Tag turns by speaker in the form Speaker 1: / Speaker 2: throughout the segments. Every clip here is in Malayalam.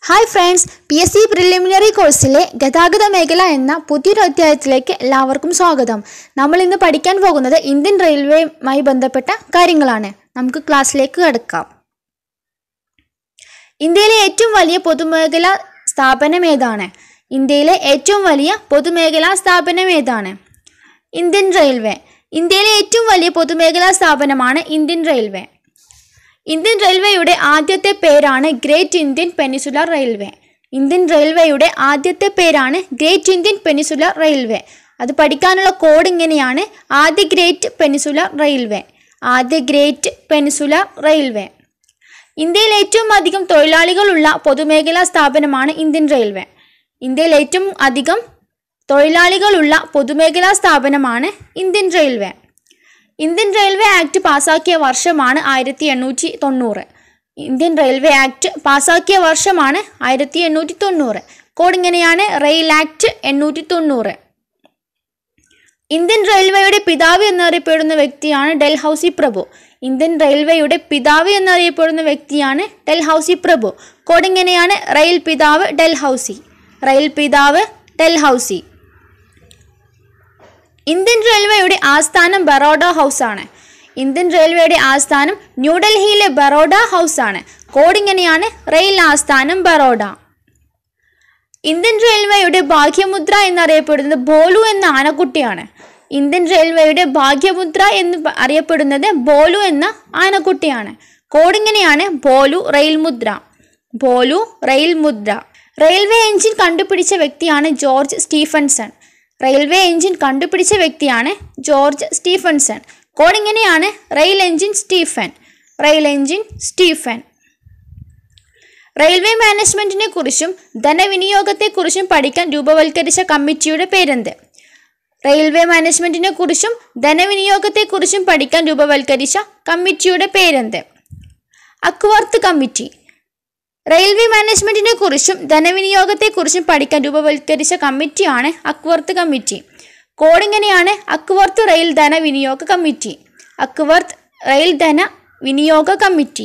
Speaker 1: hi friends P S C preliminary കോഴ്സിലെ ഗതാഗത മേഖല എന്ന പുതിയൊരു അധ്യായത്തിലേക്ക് എല്ലാവർക്കും സ്വാഗതം നമ്മൾ ഇന്ന് പഠിക്കാൻ പോകുന്നത് ഇന്ത്യൻ റെയിൽവേയുമായി ബന്ധപ്പെട്ട കാര്യങ്ങളാണ് നമുക്ക് ക്ലാസ്സിലേക്ക് കടക്കാം ഇന്ത്യയിലെ ഏറ്റവും വലിയ പൊതുമേഖലാ സ്ഥാപനം ഏതാണ് ഇന്ത്യയിലെ ഏറ്റവും വലിയ പൊതുമേഖലാ സ്ഥാപനം ഏതാണ് ഇന്ത്യൻ റെയിൽവേ ഇന്ത്യയിലെ ഏറ്റവും വലിയ പൊതുമേഖലാ സ്ഥാപനമാണ് ഇന്ത്യൻ റെയിൽവേ ഇന്ത്യൻ റെയിൽവേയുടെ ആദ്യത്തെ പേരാണ് great Indian peninsular railway Indian റെയിൽവേയുടെ ആദ്യത്തെ പേരാണ് ഗ്രേറ്റ് ഇന്ത്യൻ പെനിസുലർ റെയിൽവേ അത് പഠിക്കാനുള്ള കോഡ് ഇങ്ങനെയാണ് ആദ്യ ഗ്രേറ്റ് പെനിസുലർ റെയിൽവേ ആദ്യ ഗ്രേറ്റ് പെനിസുലർ റെയിൽവേ ഇന്ത്യയിൽ ഏറ്റവും അധികം തൊഴിലാളികളുള്ള പൊതുമേഖലാ സ്ഥാപനമാണ് ഇന്ത്യൻ റെയിൽവേ ഇന്ത്യയിൽ ഏറ്റവും അധികം തൊഴിലാളികളുള്ള പൊതുമേഖലാ സ്ഥാപനമാണ് Indian railway Indian railway act പാസാക്കിയ വർഷമാണ് ആയിരത്തി എണ്ണൂറ്റി തൊണ്ണൂറ് ഇന്ത്യൻ റെയിൽവേ ആക്ട് പാസാക്കിയ വർഷമാണ് ആയിരത്തി എണ്ണൂറ്റി തൊണ്ണൂറ് കോഡ് ഇങ്ങനെയാണ് റെയിൽ ആക്ട് എണ്ണൂറ്റി തൊണ്ണൂറ് ഇന്ത്യൻ റെയിൽവേയുടെ പിതാവ് എന്നറിയപ്പെടുന്ന വ്യക്തിയാണ് ഡൽഹൌസി പ്രഭു ഇന്ത്യൻ റെയിൽവേയുടെ പിതാവ് എന്നറിയപ്പെടുന്ന വ്യക്തിയാണ് ഡൽഹൌസി പ്രഭു കോഡ് ഇങ്ങനെയാണ് റെയിൽ പിതാവ് ഡൽഹൌസി റെയിൽ പിതാവ് ഡൽഹൌസി ഇന്ത്യൻ റെയിൽവേയുടെ ആസ്ഥാനം ബറോഡ ഹൗസ് ആണ് ഇന്ത്യൻ റെയിൽവേയുടെ ആസ്ഥാനം ന്യൂഡൽഹിയിലെ ബറോഡ ഹൗസ് ആണ് കോഡ് ഇങ്ങനെയാണ് റെയിൽ ആസ്ഥാനം ബറോഡ ഇന്ത്യൻ റെയിൽവേയുടെ ഭാഗ്യമുദ്ര എന്നറിയപ്പെടുന്നത് ബോലു എന്ന ആനക്കുട്ടിയാണ് ഇന്ത്യൻ റെയിൽവേയുടെ ഭാഗ്യമുദ്ര എന്ന് പ- അറിയപ്പെടുന്നത് ബോലു എന്ന ആനക്കുട്ടിയാണ് കോഡ് ഇങ്ങനെയാണ് ബോലു റെയിൽ മുദ്ര ബോലു റെയിൽ മുദ്ര റെയിൽവേ എഞ്ചിൻ കണ്ടുപിടിച്ച വ്യക്തിയാണ് ജോർജ് സ്റ്റീഫൻസൺ റെയിൽവേ എഞ്ചിൻ കണ്ടുപിടിച്ച വ്യക്തിയാണ് ജോർജ് സ്റ്റീഫൻസൺ കോഡ് ഇങ്ങനെയാണ് rail engine Stephen rail engine Stephen railway മാനേജ്മെന്റിനെ കുറിച്ചും ധനവിനിയോഗത്തെക്കുറിച്ചും പഠിക്കാൻ രൂപവൽക്കരിച്ച കമ്മിറ്റിയുടെ പേരെന്ത് റെയിൽവേ മാനേജ്മെന്റിനെ കുറിച്ചും ധനവിനിയോഗത്തെക്കുറിച്ചും പഠിക്കാൻ രൂപവൽക്കരിച്ച കമ്മിറ്റിയുടെ പേരെന്ത് അക്വർത്ത് കമ്മിറ്റി റെയിൽവേ മാനേജ്മെന്റിനെ കുറിച്ചും ധനവിനിയോഗത്തെക്കുറിച്ചും പഠിക്കാൻ രൂപവൽക്കരിച്ച കമ്മിറ്റിയാണ് അക്വർത്ത് കമ്മിറ്റി കോഡ് ഇങ്ങനെയാണ് അക്വർത്ത് റെയിൽ ധനവിനിയോഗ കമ്മിറ്റി അക്വർത്ത് റെയിൽ ധന വിനിയോഗ കമ്മിറ്റി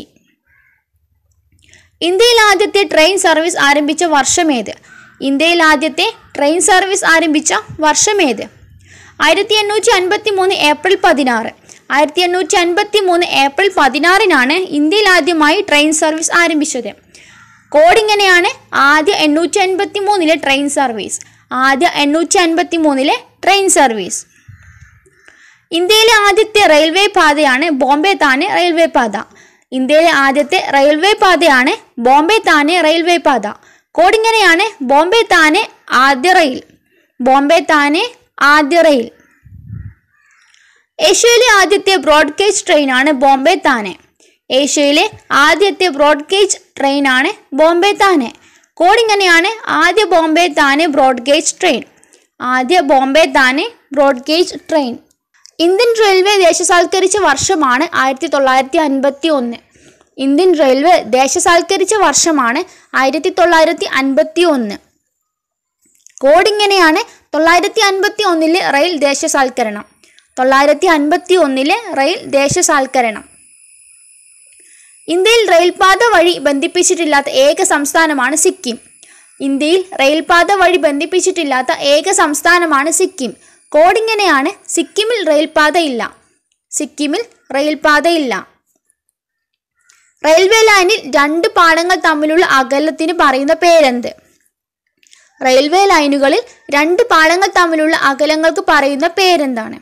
Speaker 1: ഇന്ത്യയിൽ ആദ്യത്തെ ട്രെയിൻ സർവീസ് ആരംഭിച്ച വർഷമേത് ഇന്ത്യയിൽ ആദ്യത്തെ ട്രെയിൻ സർവീസ് ആരംഭിച്ച വർഷമേത് ആയിരത്തി എണ്ണൂറ്റി അൻപത്തി മൂന്ന് ഏപ്രിൽ പതിനാറ് ആയിരത്തി എണ്ണൂറ്റി അൻപത്തി മൂന്ന് ഏപ്രിൽ പതിനാറിനാണ് ഇന്ത്യയിൽ ആദ്യമായി ട്രെയിൻ സർവീസ് ആരംഭിച്ചത് കോഡ് ഇങ്ങനെയാണ് ആദ്യ എണ്ണൂറ്റി അൻപത്തി മൂന്നിലെ ട്രെയിൻ സർവീസ് ആദ്യ എണ്ണൂറ്റി അൻപത്തി മൂന്നിലെ ട്രെയിൻ സർവീസ് ഇന്ത്യയിലെ ആദ്യത്തെ റെയിൽവേ പാതയാണ് ബോംബെ താനെ റെയിൽവേ പാത ഇന്ത്യയിലെ ആദ്യത്തെ റെയിൽവേ പാതയാണ് ബോംബെ താനെ റെയിൽവേ പാത കോഡ് ഇങ്ങനെയാണ് ബോംബെ താനെ ആദ്യ റെയിൽ ബോംബെ താനെ ആദ്യ റെയിൽ ഏഷ്യയിലെ ആദ്യത്തെ ബ്രോഡ്ഗേജ് ട്രെയിനാണ് ബോംബെ താനെ ഏഷ്യയിലെ ആദ്യത്തെ ബ്രോഡ്ഗേജ് ട്രെയിനാണ് ബോംബെ താനെ കോഡ് ഇങ്ങനെയാണ് ആദ്യ ബോംബെ താനെ ബ്രോഡ്ഗേജ് ട്രെയിൻ ആദ്യ Bombay Thane broad gauge train Indian railway ദേശസാൽക്കരിച്ച വർഷമാണ് ആയിരത്തി തൊള്ളായിരത്തി അൻപത്തി ഒന്ന് ഇന്ത്യൻ റെയിൽവേ ദേശസാൽക്കരിച്ച വർഷമാണ് ആയിരത്തി തൊള്ളായിരത്തി അൻപത്തി ഒന്ന് കോഡ് ഇങ്ങനെയാണ് തൊള്ളായിരത്തി അൻപത്തി ഒന്നിലെ റെയിൽ ദേശസാൽക്കരണം തൊള്ളായിരത്തി അൻപത്തി ഒന്നിലെ റെയിൽ ദേശസാൽക്കരണം ഇന്ത്യയിൽ റെയിൽപാത വഴി ബന്ധിപ്പിച്ചിട്ടില്ലാത്ത ഏക സംസ്ഥാനമാണ് സിക്കിം ഇന്ത്യയിൽ റെയിൽപാത വഴി ബന്ധിപ്പിച്ചിട്ടില്ലാത്ത ഏക സംസ്ഥാനമാണ് സിക്കിം കോഡ് ഇങ്ങനെയാണ് സിക്കിമിൽ റെയിൽപാത ഇല്ല സിക്കിമിൽ റെയിൽപാതയില്ല റെയിൽവേ ലൈനിൽ രണ്ട് പാളങ്ങൾ തമ്മിലുള്ള അകലത്തിന് പറയുന്ന പേരെന്ത് റെയിൽവേ ലൈനുകളിൽ രണ്ട് പാളങ്ങൾ തമ്മിലുള്ള അകലങ്ങൾക്ക് പറയുന്ന പേരെന്താണ്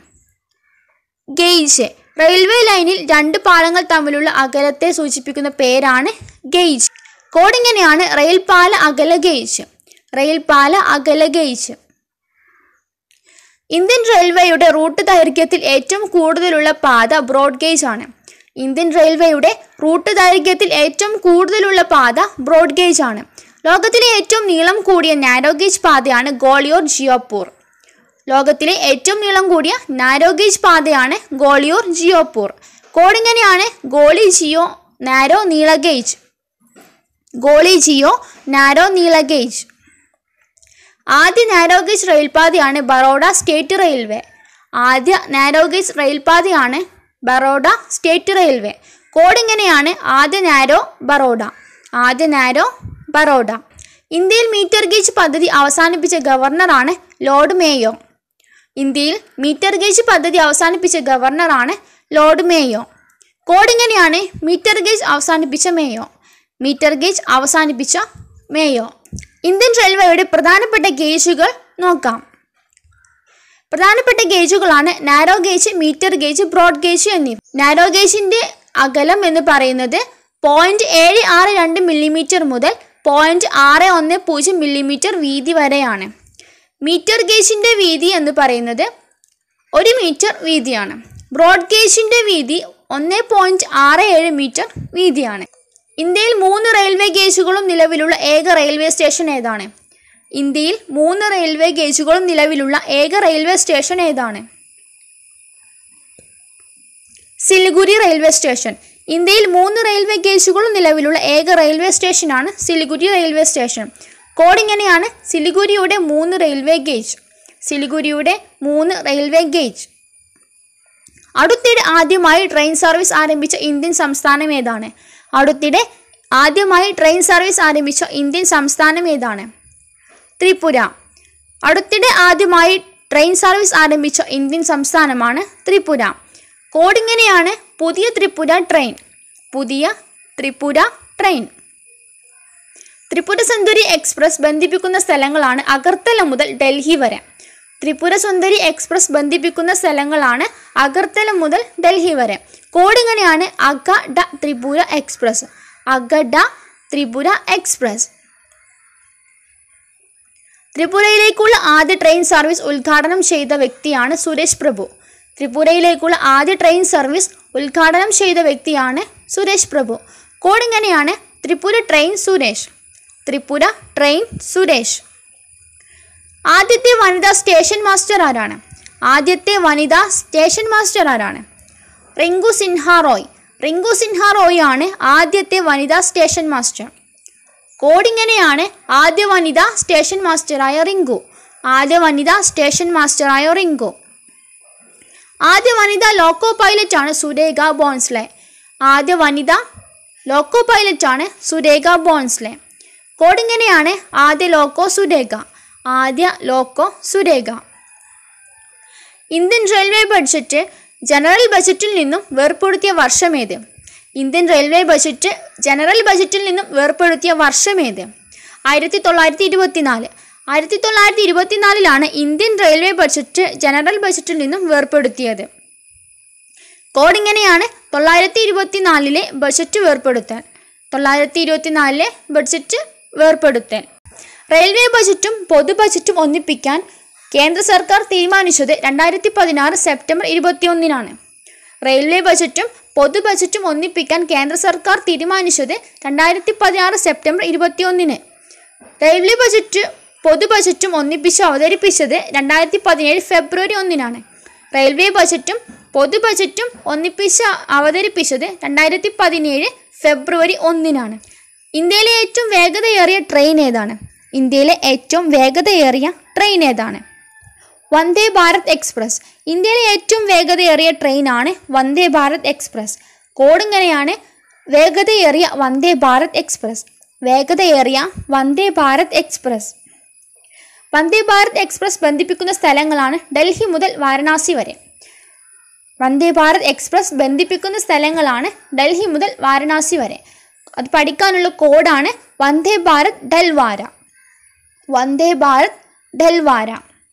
Speaker 1: ഗെയ്ജ് റെയിൽവേ ലൈനിൽ രണ്ട് പാളങ്ങൾ തമ്മിലുള്ള അകലത്തെ സൂചിപ്പിക്കുന്ന പേരാണ് ഗെയ്ജ് കോഡ് ഇങ്ങനെയാണ് റെയിൽപാല അകല ഗെയ്ജ് റെയിൽപാല അകല ഗെയ്ജ് ഇന്ത്യൻ റെയിൽവേയുടെ റൂട്ട് ദൈർഘ്യത്തിൽ ഏറ്റവും കൂടുതലുള്ള പാത ബ്രോഡ് ഗേജ് ആണ് ഇന്ത്യൻ റെയിൽവേയുടെ റൂട്ട് ദൈർഘ്യത്തിൽ ഏറ്റവും കൂടുതലുള്ള പാത ബ്രോഡ് ഗേജ് ആണ് ലോകത്തിലെ ഏറ്റവും നീളം കൂടിയ നാരോ ഗേജ് പാതയാണ് ഗോളിയോർ ജിയോപൂർ ലോകത്തിലെ ഏറ്റവും നീളം കൂടിയ നാരോ ഗേജ് പാതയാണ് ഗോളിയോർ ജിയോപൂർ കോഡ് ഇങ്ങനെയാണ് ഗോളി ജിയോ നാരോ നീള ഗേജ് ഗോളി ജിയോ നാരോ നീള ഗേജ് ആദ്യ നാരോഗേജ് റെയിൽപാതയാണ് ബറോഡ സ്റ്റേറ്റ് റെയിൽവേ ആദ്യ നാരോഗേജ് റെയിൽപാതയാണ് ബറോഡ സ്റ്റേറ്റ് റെയിൽവേ കോഡ് ഇങ്ങനെയാണ് ആദ്യ നാരോ ബറോഡ ആദ്യ നാരോ ബറോഡ ഇന്ത്യയിൽ മീറ്റർ ഗേജ് പദ്ധതി അവസാനിപ്പിച്ച ഗവർണറാണ് ലോർഡ് മേയോ ഇന്ത്യയിൽ മീറ്റർ ഗേജ് പദ്ധതി അവസാനിപ്പിച്ച ഗവർണറാണ് ലോർഡ് മേയോ കോഡ് ഇങ്ങനെയാണ് മീറ്റർ ഗേജ് അവസാനിപ്പിച്ച മേയോ മീറ്റർ ഗേജ് അവസാനിപ്പിച്ച മേയോ ഇന്ത്യൻ റെയിൽവേയുടെ പ്രധാനപ്പെട്ട ഗേജുകൾ നോക്കാം പ്രധാനപ്പെട്ട ഗേജുകളാണ് narrow gauge metre gauge broad gauge എന്നിവ നാരോ ഗേജിന്റെ അകലം എന്ന് പറയുന്നത് പോയിന്റ് ഏഴ് ആറ് രണ്ട് മില്ലിമീറ്റർ മുതൽ പോയിന്റ് ആറ് ഒന്ന് പൂജ്യം മില്ലിമീറ്റർ വീതി വരെയാണ് മീറ്റർ ഗേജിന്റെ വീതി എന്ന് പറയുന്നത് ഒരു മീറ്റർ വീതിയാണ് ബ്രോഡ് ഗേജിന്റെ വീതി ഒന്ന് പോയിന്റ് ആറ് ഏഴ് മീറ്റർ വീതിയാണ് ഇന്ത്യയിൽ മൂന്ന് റെയിൽവേ ഗേജുകളും നിലവിലുള്ള ഏക റെയിൽവേ സ്റ്റേഷൻ ഏതാണ് ഇന്ത്യയിൽ മൂന്ന് റെയിൽവേ ഗേജുകളും നിലവിലുള്ള ഏക റെയിൽവേ സ്റ്റേഷൻ ഏതാണ് സിലിഗുരി റെയിൽവേ സ്റ്റേഷൻ ഇന്ത്യയിൽ മൂന്ന് റെയിൽവേ ഗേജുകളും നിലവിലുള്ള ഏക റെയിൽവേ സ്റ്റേഷനാണ് സിലിഗുരി റെയിൽവേ സ്റ്റേഷൻ കോഡ് ഇങ്ങനെയാണ് സിലിഗുരിയുടെ മൂന്ന് റെയിൽവേ ഗേജ് സിലിഗുരിയുടെ മൂന്ന് റെയിൽവേ ഗേജ് അടുത്തിടെ ആദ്യമായി ട്രെയിൻ സർവീസ് ആരംഭിച്ച ഇന്ത്യൻ സംസ്ഥാനം ഏതാണ് അടുത്തിടെ ആദ്യമായി ട്രെയിൻ സർവീസ് ആരംഭിച്ച ഇന്ത്യൻ സംസ്ഥാനം ഏതാണ് ത്രിപുര അടുത്തിടെ ആദ്യമായി ട്രെയിൻ സർവീസ് ആരംഭിച്ച ഇന്ത്യൻ സംസ്ഥാനമാണ് ത്രിപുര കോഡ് ഇങ്ങനെയാണ് പുതിയ ത്രിപുര ട്രെയിൻ പുതിയ ത്രിപുര ട്രെയിൻ ത്രിപുര സുന്ദരി എക്സ്പ്രസ് ബന്ധിപ്പിക്കുന്ന സ്ഥലങ്ങളാണ് അഗർത്തല മുതൽ ഡൽഹി വരെ ത്രിപുര സുന്ദരി എക്സ്പ്രസ് ബന്ധിപ്പിക്കുന്ന സ്ഥലങ്ങളാണ് അഗർത്തല മുതൽ ഡൽഹി വരെ കോഡ് ഇങ്ങനെയാണ് അഗ ഡ ത്രിപുര എക്സ്പ്രസ് അഗഡ ത്രിപുര എക്സ്പ്രസ് ത്രിപുരയിലേക്കുള്ള ആദ്യ ട്രെയിൻ സർവീസ് ഉദ്ഘാടനം ചെയ്ത വ്യക്തിയാണ് സുരേഷ് പ്രഭു ത്രിപുരയിലേക്കുള്ള ആദ്യ ട്രെയിൻ സർവീസ് ഉദ്ഘാടനം ചെയ്ത വ്യക്തിയാണ് സുരേഷ് പ്രഭു കോഡ് ഇങ്ങനെയാണ് ത്രിപുര ട്രെയിൻ സുരേഷ് ത്രിപുര ട്രെയിൻ സുരേഷ് ആദ്യത്തെ വനിതാ സ്റ്റേഷൻ മാസ്റ്റർ ആരാണ് ആദ്യത്തെ വനിതാ സ്റ്റേഷൻ മാസ്റ്റർ ആരാണ് റിങ്കു സിൻഹ റോയ് റിങ്കു സിൻഹ റോയ് ആണ് ആദ്യത്തെ വനിതാ സ്റ്റേഷൻ മാസ്റ്റർ കോഡ് ഇങ്ങനെയാണ് ആദ്യ വനിതാ സ്റ്റേഷൻ മാസ്റ്ററായ റിങ്കു ആദ്യ വനിതാ സ്റ്റേഷൻ മാസ്റ്ററായ റിങ്കു ആദ്യ വനിതാ ലോക്കോ പൈലറ്റ് ആണ് സുരേഖ ബോൺസ്ലെ ആദ്യ വനിതാ ലോക്കോ പൈലറ്റ് ആണ് സുരേഖ ബോൺസ്ലെ കോഡ് ഇങ്ങനെയാണ് ആദ്യ ലോക്കോ സുരേഖ ആദ്യ loco Surekha Indian railway budget general ബജറ്റിൽ നിന്നും വേർപ്പെടുത്തിയ വർഷമേത് ഇന്ത്യൻ റെയിൽവേ ബജറ്റ് ജനറൽ ബജറ്റിൽ നിന്നും വേർപ്പെടുത്തിയ വർഷമേത് ആയിരത്തി തൊള്ളായിരത്തി ഇരുപത്തിനാല് ആയിരത്തി തൊള്ളായിരത്തി ഇരുപത്തിനാലിലാണ് ഇന്ത്യൻ റെയിൽവേ ബഡ്ജറ്റ് ജനറൽ ബജറ്റിൽ നിന്നും വേർപ്പെടുത്തിയത് കോഡ് ഇങ്ങനെയാണ് തൊള്ളായിരത്തി ഇരുപത്തിനാലിലെ ബജറ്റ് വേർപ്പെടുത്തൽ തൊള്ളായിരത്തി ഇരുപത്തിനാലിലെ ബഡ്ജറ്റ് വേർപ്പെടുത്തൽ റെയിൽവേ ബജറ്റും പൊതു ബജറ്റും ഒന്നിപ്പിക്കാൻ കേന്ദ്ര സർക്കാർ തീരുമാനിച്ചത് രണ്ടായിരത്തി പതിനാറ് സെപ്റ്റംബർ ഇരുപത്തിയൊന്നിനാണ് റെയിൽവേ ബജറ്റും പൊതു ബജറ്റും ഒന്നിപ്പിക്കാൻ കേന്ദ്ര സർക്കാർ തീരുമാനിച്ചത് രണ്ടായിരത്തി പതിനാറ് സെപ്റ്റംബർ ഇരുപത്തിയൊന്നിന് റെയിൽവേ ബജറ്റ് പൊതു ബജറ്റും ഒന്നിപ്പിച്ച് അവതരിപ്പിച്ചത് രണ്ടായിരത്തി പതിനേഴ് ഫെബ്രുവരി ഒന്നിനാണ് റെയിൽവേ ബജറ്റും പൊതു ബജറ്റും ഒന്നിപ്പിച്ച് അവതരിപ്പിച്ചത് രണ്ടായിരത്തി പതിനേഴ് ഫെബ്രുവരി ഒന്നിനാണ് ഇന്ത്യയിലെ ഏറ്റവും വേഗതയേറിയ ട്രെയിൻ ഏതാണ് ഇന്ത്യയിലെ ഏറ്റവും വേഗതയേറിയ ട്രെയിൻ ഏതാണ് വന്ദേ ഭാരത് എക്സ്പ്രസ് ഇന്ത്യയിലെ ഏറ്റവും വേഗതയേറിയ ട്രെയിനാണ് വന്ദേ ഭാരത് എക്സ്പ്രസ് കോഡ് ഇങ്ങനെയാണ് വേഗതയേറിയ വന്ദേ ഭാരത് എക്സ്പ്രസ് വേഗതയേറിയ വന്ദേ ഭാരത് എക്സ്പ്രസ് വന്ദേ ഭാരത് എക്സ്പ്രസ് ബന്ധിപ്പിക്കുന്ന സ്ഥലങ്ങളാണ് ഡൽഹി മുതൽ വാരണാസി വരെ വന്ദേ ഭാരത് എക്സ്പ്രസ് ബന്ധിപ്പിക്കുന്ന സ്ഥലങ്ങളാണ് ഡൽഹി മുതൽ വാരണാസി വരെ അത് പഠിക്കാനുള്ള കോഡാണ് വന്ദേ ഭാരത് ഡൽവാര വന്ദേ ഭാരത് ഡൽവാര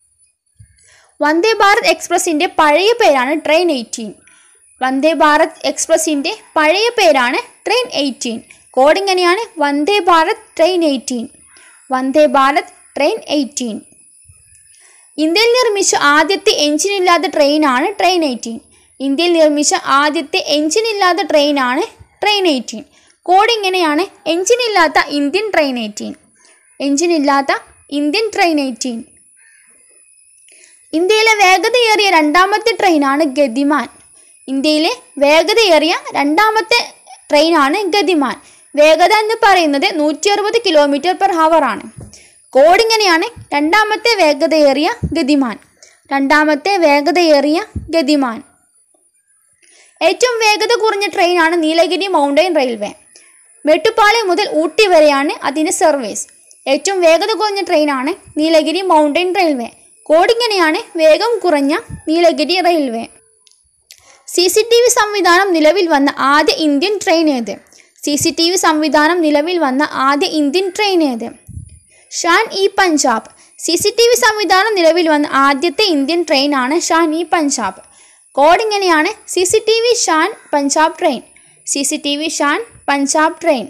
Speaker 1: വന്ദേ ഭാരത് എക്സ്പ്രസിൻ്റെ പഴയ പേരാണ് ട്രെയിൻ എയ്റ്റീൻ വന്ദേ ഭാരത് എക്സ്പ്രസിൻ്റെ പഴയ പേരാണ് ട്രെയിൻ എയ്റ്റീൻ കോഡ് ഇങ്ങനെയാണ് Vande Bharat train eighteen Vande Bharat train eighteen ഇന്ത്യയിൽ നിർമ്മിച്ച ആദ്യത്തെ എഞ്ചിനില്ലാത്ത ട്രെയിനാണ് ട്രെയിൻ എയ്റ്റീൻ ഇന്ത്യയിൽ നിർമ്മിച്ച ആദ്യത്തെ എഞ്ചിനില്ലാത്ത ട്രെയിനാണ് ട്രെയിൻ എയ്റ്റീൻ കോഡ് ഇങ്ങനെയാണ് എഞ്ചിനില്ലാത്ത ഇന്ത്യൻ ട്രെയിൻ എയ്റ്റീൻ എഞ്ചിനില്ലാത്ത ഇന്ത്യൻ ട്രെയിൻ എയ്റ്റീൻ ഇന്ത്യയിലെ വേഗതയേറിയ രണ്ടാമത്തെ ട്രെയിനാണ് ഗതിമാൻ ഇന്ത്യയിലെ വേഗതയേറിയ രണ്ടാമത്തെ ട്രെയിനാണ് ഗതിമാൻ വേഗത എന്ന് പറയുന്നത് നൂറ്റി അറുപത് കിലോമീറ്റർ പെർ ഹവർ ആണ് കോഡ് ഇങ്ങനെയാണ് രണ്ടാമത്തെ വേഗതയേറിയ ഗതിമാൻ രണ്ടാമത്തെ വേഗതയേറിയ ഗതിമാൻ ഏറ്റവും വേഗത കുറഞ്ഞ ട്രെയിനാണ് നീലഗിരി മൗണ്ടൈൻ റെയിൽവേ മേട്ടുപ്പാളയം മുതൽ ഊട്ടി വരെയാണ് അതിൻ്റെ സർവീസ് ഏറ്റവും വേഗത കുറഞ്ഞ ട്രെയിനാണ് നീലഗിരി മൗണ്ടൻ റെയിൽവേ കോഡിങ്ങനെയാണ് വേഗം കുറഞ്ഞ Nilgiri railway C C T V സംവിധാനം നിലവിൽ വന്ന ആദ്യ ഇന്ത്യൻ ട്രെയിൻ ഏത് സി സി ടി വി സംവിധാനം നിലവിൽ വന്ന ആദ്യ ഇന്ത്യൻ ട്രെയിൻ ഏത് Shan e Punjab C C T V സംവിധാനം നിലവിൽ വന്ന ആദ്യത്തെ ഇന്ത്യൻ ട്രെയിനാണ് ഷാൻ ഇ പഞ്ചാബ് കോഡ് ഇങ്ങനെയാണ് C C T V Shan Punjab train C C T V Shan Punjab train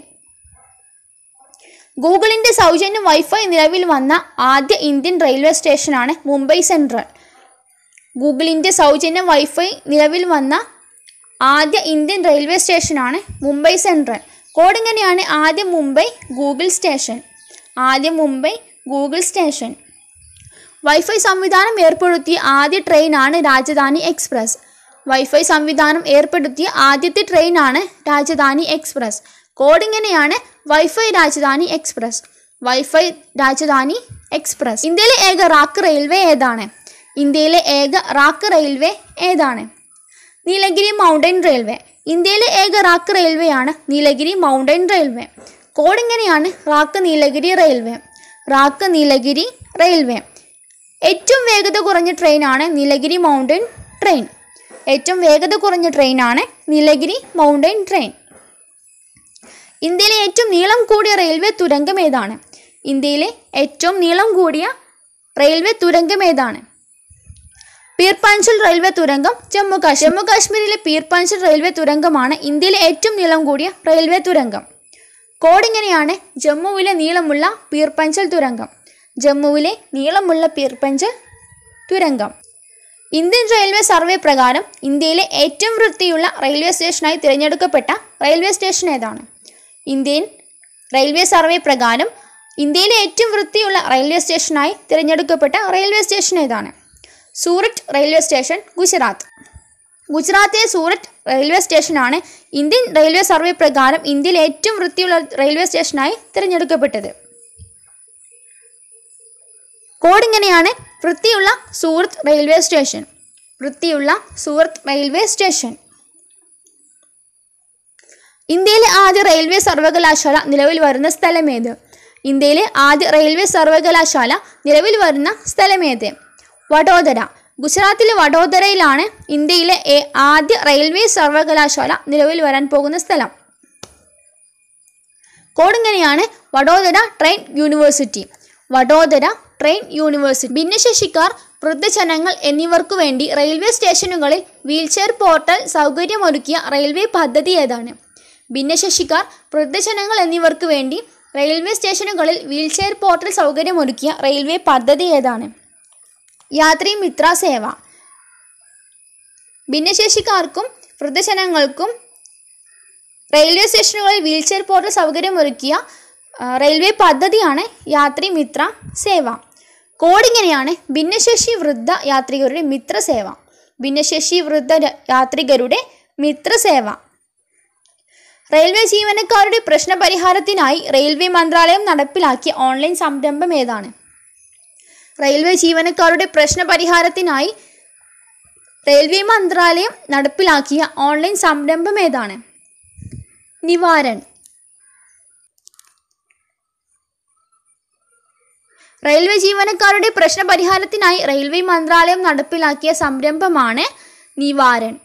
Speaker 1: ഗൂഗിളിൻ്റെ സൗജന്യ വൈഫൈ നിലവിൽ വന്ന ആദ്യ ഇന്ത്യൻ റെയിൽവേ സ്റ്റേഷനാണ് മുംബൈ സെൻട്രൽ ഗൂഗിളിൻ്റെ സൗജന്യ വൈഫൈ നിലവിൽ വന്ന ആദ്യ ഇന്ത്യൻ റെയിൽവേ സ്റ്റേഷനാണ് മുംബൈ സെൻട്രൽ കോഡ് ഇങ്ങനെയാണ് ആദ്യ മുംബൈ ഗൂഗിൾ സ്റ്റേഷൻ ആദ്യ മുംബൈ ഗൂഗിൾ സ്റ്റേഷൻ വൈഫൈ സംവിധാനം ഏർപ്പെടുത്തിയ ആദ്യ ട്രെയിനാണ് രാജധാനി എക്സ്പ്രസ് വൈഫൈ സംവിധാനം ഏർപ്പെടുത്തിയ ആദ്യത്തെ ട്രെയിനാണ് രാജധാനി എക്സ്പ്രസ് കോഡ് ഇങ്ങനെയാണ് wifi Rajdhani express wifi Rajdhani express ഇന്ത്യയിലെ ഏക റാക്ക് റെയിൽവേ ഏതാണ് ഇന്ത്യയിലെ ഏക റാക്ക് റെയിൽവേ ഏതാണ് നീലഗിരി മൗണ്ടൻ റെയിൽവേ ഇന്ത്യയിലെ ഏക റാക്ക് റെയിൽവേയാണ് നീലഗിരി മൗണ്ടൻ റെയിൽവേ കോഡ് ഇങ്ങനെയാണ് rack Nilgiri railway rack Nilgiri railway ഏറ്റവും വേഗത കുറഞ്ഞ ട്രെയിനാണ് നീലഗിരി മൗണ്ടൻ ട്രെയിൻ ഏറ്റവും വേഗത കുറഞ്ഞ ട്രെയിനാണ് നീലഗിരി മൗണ്ടൻ ട്രെയിൻ ഇന്ത്യയിലെ ഏറ്റവും നീളം കൂടിയ റെയിൽവേ തുരങ്കം ഏതാണ് ഇന്ത്യയിലെ ഏറ്റവും നീളം കൂടിയ റെയിൽവേ തുരങ്കം ഏതാണ് പീർപ്പാഞ്ചൽ റെയിൽവേ തുരങ്കം ജമ്മു കാശ്മീർ ജമ്മു കാശ്മീരിലെ പീർപ്പാഞ്ചൽ റെയിൽവേ തുരങ്കമാണ് ഇന്ത്യയിലെ ഏറ്റവും നീളം കൂടിയ റെയിൽവേ തുരങ്കം കോഡ് ഇങ്ങനെയാണ് ജമ്മുവിലെ നീളമുള്ള പീർപ്പഞ്ചൽ തുരങ്കം ജമ്മുവിലെ നീളമുള്ള പീർപ്പഞ്ചൽ തുരങ്കം ഇന്ത്യൻ റെയിൽവേ സർവേ പ്രകാരം ഇന്ത്യയിലെ ഏറ്റവും വൃത്തിയുള്ള റെയിൽവേ സ്റ്റേഷനായി തിരഞ്ഞെടുക്കപ്പെട്ട റെയിൽവേ സ്റ്റേഷൻ ഏതാണ് ഇന്ത്യൻ റെയിൽവേ സർവേ പ്രകാരം ഇന്ത്യയിലെ ഏറ്റവും വൃത്തിയുള്ള റെയിൽവേ സ്റ്റേഷനായി തിരഞ്ഞെടുക്കപ്പെട്ട റെയിൽവേ സ്റ്റേഷൻ ഏതാണ് സൂററ്റ് റെയിൽവേ സ്റ്റേഷൻ ഗുജറാത്ത് ഗുജറാത്തിലെ സൂററ്റ് റെയിൽവേ സ്റ്റേഷനാണ് ഇന്ത്യൻ റെയിൽവേ സർവേ പ്രകാരം ഇന്ത്യയിലെ ഏറ്റവും വൃത്തിയുള്ള റെയിൽവേ സ്റ്റേഷനായി തിരഞ്ഞെടുക്കപ്പെട്ടത് കോഡ് ഇങ്ങനെയാണ് വൃത്തിയുള്ള സൂറത്ത് റെയിൽവേ സ്റ്റേഷൻ വൃത്തിയുള്ള സൂറത്ത് റെയിൽവേ സ്റ്റേഷൻ ഇന്ത്യയിലെ ആദ്യ റെയിൽവേ സർവകലാശാല നിലവിൽ വരുന്ന സ്ഥലമേത് ഇന്ത്യയിലെ ആദ്യ റെയിൽവേ സർവകലാശാല നിലവിൽ വരുന്ന സ്ഥലമേത് വഡോദര ഗുജറാത്തിലെ വഡോദരയിലാണ് ഇന്ത്യയിലെ ഏ- ആദ്യ റെയിൽവേ സർവകലാശാല നിലവിൽ വരാൻ പോകുന്ന സ്ഥലം കോഡ് ഇങ്ങനെയാണ് Vadodara train university Vadodara train university ഭിന്നശേഷിക്കാർ വൃദ്ധജനങ്ങൾ എന്നിവർക്കു വേണ്ടി റെയിൽവേ സ്റ്റേഷനുകളിൽ വീൽചെയർ പോർട്ടൽ സൗകര്യമൊരുക്കിയ റെയിൽവേ പദ്ധതി ഏതാണ് ഭിന്നശേഷിക്കാർ വൃദ്ധജനങ്ങൾ എന്നിവർക്ക് വേണ്ടി റെയിൽവേ സ്റ്റേഷനുകളിൽ വീൽചെയർ പോർട്ടൽ സൗകര്യമൊരുക്കിയ റെയിൽവേ പദ്ധതി ഏതാണ് യാത്രി മിത്ര സേവ ഭിന്നശേഷിക്കാർക്കും വൃദ്ധജനങ്ങൾക്കും റെയിൽവേ സ്റ്റേഷനുകളിൽ വീൽചെയർ പോർട്ടൽ സൗകര്യമൊരുക്കിയ ആ, റെയിൽവേ പദ്ധതിയാണ് യാത്രി മിത്ര സേവ കോഡ് ഇങ്ങനെയാണ് ഭിന്നശേഷി വൃദ്ധ യാത്രികരുടെ മിത്ര സേവ ഭിന്നശേഷി വൃദ്ധ ര- യാത്രികരുടെ മിത്ര സേവ റെയിൽവേ ജീവനക്കാരുടെ പ്രശ്നപരിഹാരത്തിനായി റെയിൽവേ മന്ത്രാലയം നടപ്പിലാക്കിയ ഓൺലൈൻ സംരംഭം ഏതാണ് റെയിൽവേ ജീവനക്കാരുടെ പ്രശ്നപരിഹാരത്തിനായി റെയിൽവേ മന്ത്രാലയം നടപ്പിലാക്കിയ ഓൺലൈൻ സംരംഭം ഏതാണ് നിവാരൺ റെയിൽവേ ജീവനക്കാരുടെ പ്രശ്നപരിഹാരത്തിനായി റെയിൽവേ മന്ത്രാലയം നടപ്പിലാക്കിയ സംരംഭമാണ് നിവാരൺ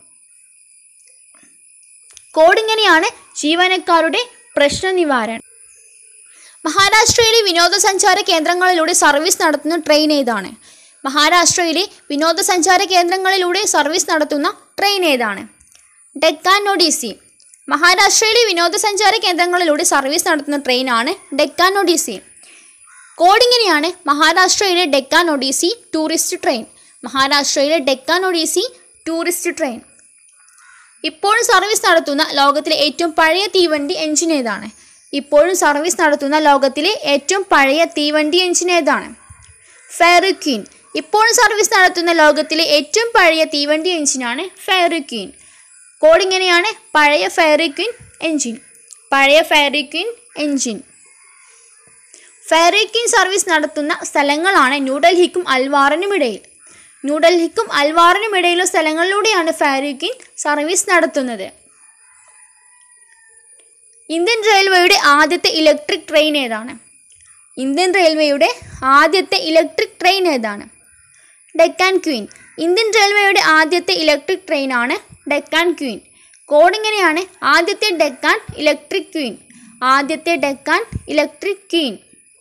Speaker 1: കോഡ് ഇങ്ങനെയാണ് ജീവനക്കാരുടെ പ്രശ്ന നിവാരൺ മഹാരാഷ്ട്രയിലെ വിനോദസഞ്ചാര കേന്ദ്രങ്ങളിലൂടെ സർവീസ് നടത്തുന്ന ട്രെയിൻ ഏതാണ് മഹാരാഷ്ട്രയിലെ വിനോദസഞ്ചാര കേന്ദ്രങ്ങളിലൂടെ സർവീസ് നടത്തുന്ന ട്രെയിൻ ഏതാണ് ഡെക്കാൻ ഒഡീസി മഹാരാഷ്ട്രയിലെ വിനോദസഞ്ചാര കേന്ദ്രങ്ങളിലൂടെ സർവീസ് നടത്തുന്ന ട്രെയിനാണ് ഡെക്കാൻ ഒഡീസി കോഡ് ഇങ്ങനെയാണ് മഹാരാഷ്ട്രയിലെ ഡെക്കാൻ ഒഡീസി ടൂറിസ്റ്റ് ട്രെയിൻ മഹാരാഷ്ട്രയിലെ ഡെക്കാൻ ഒഡീസി ടൂറിസ്റ്റ് ട്രെയിൻ ഇപ്പോഴും സർവീസ് നടത്തുന്ന ലോകത്തിലെ ഏറ്റവും പഴയ തീവണ്ടി എഞ്ചിൻ ഏതാണ് ഇപ്പോഴും സർവീസ് നടത്തുന്ന ലോകത്തിലെ ഏറ്റവും പഴയ തീവണ്ടി എഞ്ചിൻ ഏതാണ് ഫെയറുക്വീൻ ഇപ്പോഴും സർവീസ് നടത്തുന്ന ലോകത്തിലെ ഏറ്റവും പഴയ തീവണ്ടി എഞ്ചിനാണ് ഫെയറുക്വീൻ കോഡ് ഇങ്ങനെയാണ് പഴയ ഫെയറിക്വിൻ എഞ്ചിൻ പഴയ ഫെയറിക്വിൻ എഞ്ചിൻ ഫെയറിക്വിൻ സർവീസ് നടത്തുന്ന സ്ഥലങ്ങളാണ് ന്യൂഡൽഹിക്കും അൽവാറിനും ഇടയിൽ ന്യൂഡൽഹിക്കും അൽവാറിനും ഇടയിലുള്ള സ്ഥലങ്ങളിലൂടെയാണ് ഫെയറിക്വിൻ സർവീസ് നടത്തുന്നത് ഇന്ത്യൻ റെയിൽവേയുടെ ആദ്യത്തെ ഇലക്ട്രിക് ട്രെയിൻ ഏതാണ് ഇന്ത്യൻ റെയിൽവേയുടെ ആദ്യത്തെ ഇലക്ട്രിക് ട്രെയിൻ ഏതാണ് ഡെക്കാൻ ക്വീൻ ഇന്ത്യൻ റെയിൽവേയുടെ ആദ്യത്തെ ഇലക്ട്രിക് ട്രെയിനാണ് ഡെക്കാൻ ക്വീൻ കോഡ് ഇങ്ങനെയാണ് ആദ്യത്തെ ഡെക്കാൻ ഇലക്ട്രിക് ക്വീൻ ആദ്യത്തെ ഡെക്കാൻ ഇലക്ട്രിക് ക്വീൻ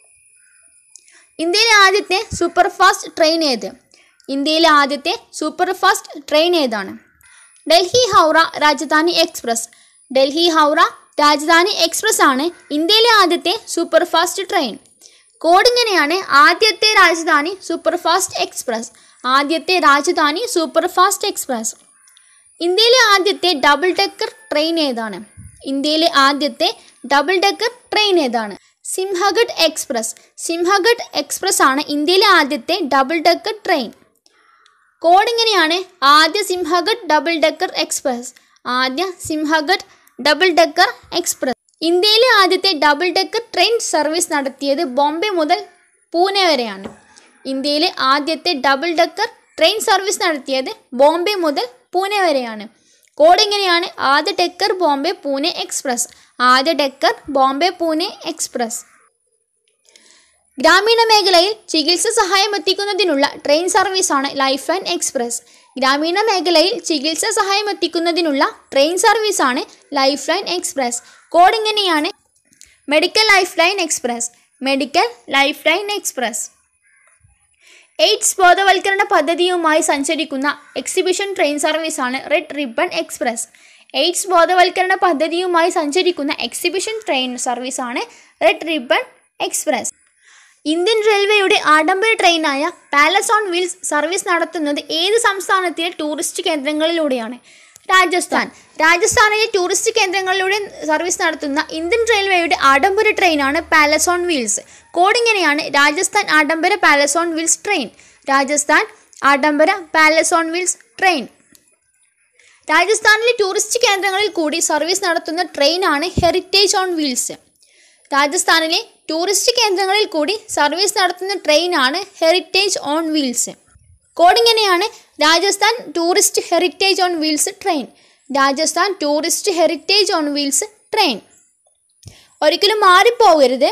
Speaker 1: ഇന്ത്യയിലെ ആദ്യത്തെ സൂപ്പർ ഫാസ്റ്റ് ട്രെയിൻ ഏത് ഇന്ത്യയിലെ ആദ്യത്തെ സൂപ്പർ ഫാസ്റ്റ് ട്രെയിൻ ഏതാണ് ഡൽഹി ഹൗറ രാജധാനി എക്സ്പ്രസ് ഡൽഹി ഹൗറ രാജധാനി എക്സ്പ്രസ് ആണ് ഇന്ത്യയിലെ ആദ്യത്തെ സൂപ്പർ ഫാസ്റ്റ് ട്രെയിൻ കോഡ് ഇങ്ങനെയാണ് ആദ്യത്തെ രാജധാനി സൂപ്പർ ഫാസ്റ്റ് എക്സ്പ്രസ് ആദ്യത്തെ രാജധാനി സൂപ്പർ ഫാസ്റ്റ് എക്സ്പ്രസ് ഇന്ത്യയിലെ ആദ്യത്തെ ഡബിൾ ഡെക്കർ ട്രെയിൻ ഏതാണ് ഇന്ത്യയിലെ ആദ്യത്തെ ഡബിൾ ഡെക്കർ ട്രെയിൻ ഏതാണ് സിംഹഗഡ് എക്സ്പ്രസ് സിംഹഗഡ് എക്സ്പ്രസ് ആണ് ഇന്ത്യയിലെ ആദ്യത്തെ ഡബിൾ ഡെക്കർ ട്രെയിൻ കോഡ് ഇങ്ങനെയാണ് ആദ്യ സിംഹഗഡ് ഡബിൾ ഡെക്കർ എക്സ്പ്രസ് ആദ്യ സിംഹഗഡ് ഡബിൾ ഡെക്കർ എക്സ്പ്രസ് ഇന്ത്യയിലെ ആദ്യത്തെ ഡബിൾ ഡെക്കർ ട്രെയിൻ സർവീസ് നടത്തിയത് ബോംബെ മുതൽ പൂനെ വരെയാണ് ഇന്ത്യയിലെ ആദ്യത്തെ ഡബിൾ ഡെക്കർ ട്രെയിൻ സർവീസ് നടത്തിയത് ബോംബെ മുതൽ പൂനെ വരെയാണ് കോഡ് ഇങ്ങനെയാണ് ആദ്യ ഡെക്കർ ബോംബെ പൂനെ എക്സ്പ്രസ് ആദ്യ ഡെക്കർ ബോംബെ പൂനെ എക്സ്പ്രസ് ഗ്രാമീണ മേഖലയിൽ ചികിത്സ സഹായം എത്തിക്കുന്നതിനുള്ള ട്രെയിൻ സർവീസാണ് ലൈഫ് ലൈൻ എക്സ്പ്രസ് ഗ്രാമീണ മേഖലയിൽ ചികിത്സ സഹായം എത്തിക്കുന്നതിനുള്ള ട്രെയിൻ സർവീസാണ് ലൈഫ് ലൈൻ എക്സ്പ്രസ് കോഡ് ഇങ്ങനെയാണ് medical life line express medical life line express AIDS ബോധവൽക്കരണ പദ്ധതിയുമായി സഞ്ചരിക്കുന്ന എക്സിബിഷൻ ട്രെയിൻ സർവീസാണ് റെഡ് റിബൺ എക്സ്പ്രസ് എയ്ഡ്സ് ബോധവൽക്കരണ പദ്ധതിയുമായി സഞ്ചരിക്കുന്ന എക്സിബിഷൻ ട്രെയിൻ സർവീസാണ് റെഡ് റിബൺ എക്സ്പ്രസ് ഇന്ത്യൻ റെയിൽവേയുടെ ആഡംബര ട്രെയിനായ പാലസ് ഓൺ വീൽസ് സർവീസ് നടത്തുന്നത് ഏത് സംസ്ഥാനത്തിലെ ടൂറിസ്റ്റ് കേന്ദ്രങ്ങളിലൂടെയാണ് രാജസ്ഥാൻ രാജസ്ഥാനിലെ ടൂറിസ്റ്റ് കേന്ദ്രങ്ങളിലൂടെ സർവീസ് നടത്തുന്ന ഇന്ത്യൻ റെയിൽവേയുടെ ആഡംബര ട്രെയിനാണ് പാലസ് ഓൺ വീൽസ് കോഡ് ഇങ്ങനെയാണ് രാജസ്ഥാൻ ആഡംബര palace on wheels train Rajasthan ആഡംബര പാലസ് ഓൺ വീൽസ് ട്രെയിൻ രാജസ്ഥാനിലെ ടൂറിസ്റ്റ് കേന്ദ്രങ്ങളിൽ കൂടി സർവീസ് നടത്തുന്ന ട്രെയിനാണ് ഹെറിറ്റേജ് ഓൺ വീൽസ് രാജസ്ഥാനിലെ ടൂറിസ്റ്റ് കേന്ദ്രങ്ങളിൽ കൂടി സർവീസ് നടത്തുന്ന ട്രെയിനാണ് ഹെറിറ്റേജ് ഓൺ വീൽസ് കോഡ് ഇങ്ങനെയാണ് Rajasthan tourist heritage on wheels train Rajasthan tourist heritage on wheels train ഒരിക്കലും മാറിപ്പോകരുത്